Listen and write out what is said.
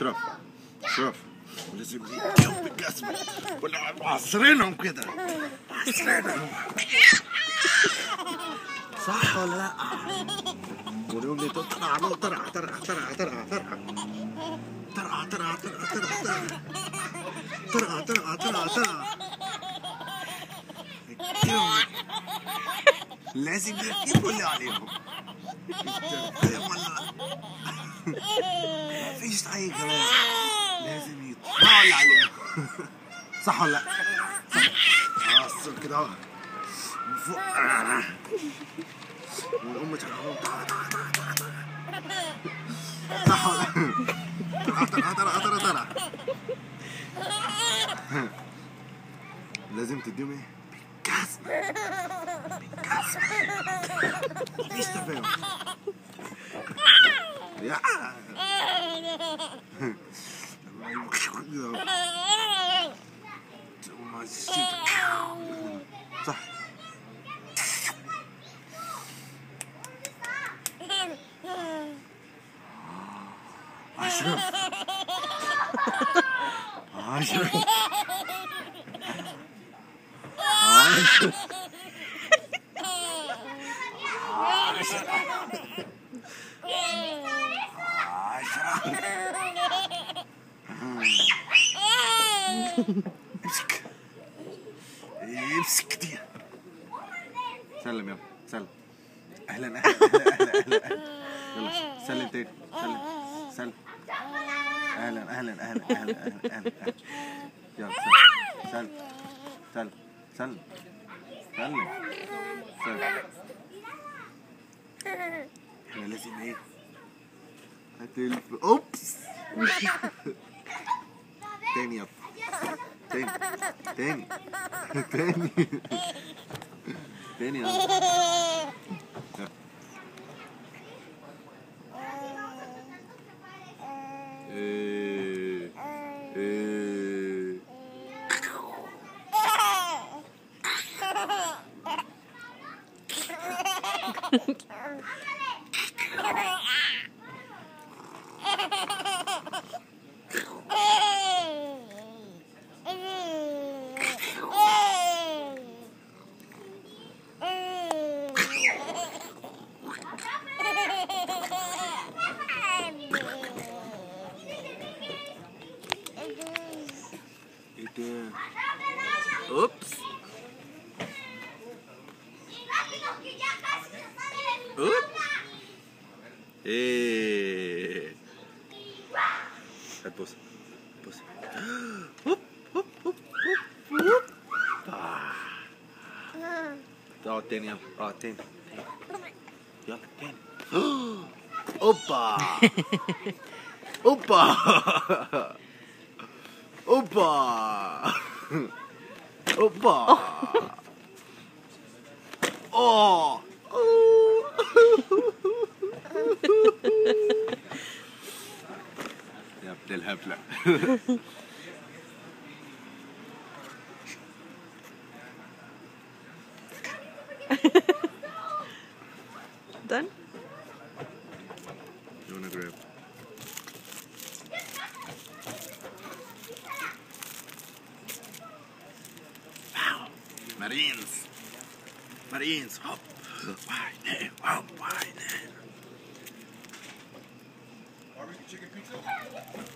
اشرف اشرف لازم نديهم بالقسم ولا عصرينهم كده عصرينهم صح ولا لا؟ ونقول لي طلع طلع طلع طلع طلع طلع طلع طلع طلع طلع طلع طلع طلع طلع طلع لازم يكتبوا اللي عليهم فاهم ولا لا؟ مفيش اي كلام لازم يطلعوا اللي عليهم صح ولا لا؟ صح اه كده اهو من فوق والام تلعبهم صح ولا لا؟ طلع طلع طلع طلع لازم تديهم ايه؟ بالكسب بالكسب مفيش تفاهم يا صح أشرف أشرف أشرف امسك امسك دي سلم يلا سلم اهلا اهلا اهلا اهلا اهلا يلا سلم تاني سلم سلم اهلا اهلا اهلا اهلا اهلا اهلا اهلا يلا سلم سلم سلم سلم سلم احنا لازم ايه هتلف اوبس تاني يلا تاني تاني تاني تاني يلا إيه إيه ايه ده اوبس اوب ايه هات بص بص هوب هوب هوب هوب هوب آه. اقعد تاني يلا اقعد تاني يلا تاني اوبا اوبا اوبا اوبا اوه يا ابن الهبلة Done? You wanna grab? Wow. Marines. Marines. Hop. Wide. Hop. Wide. Barbecue chicken pizza?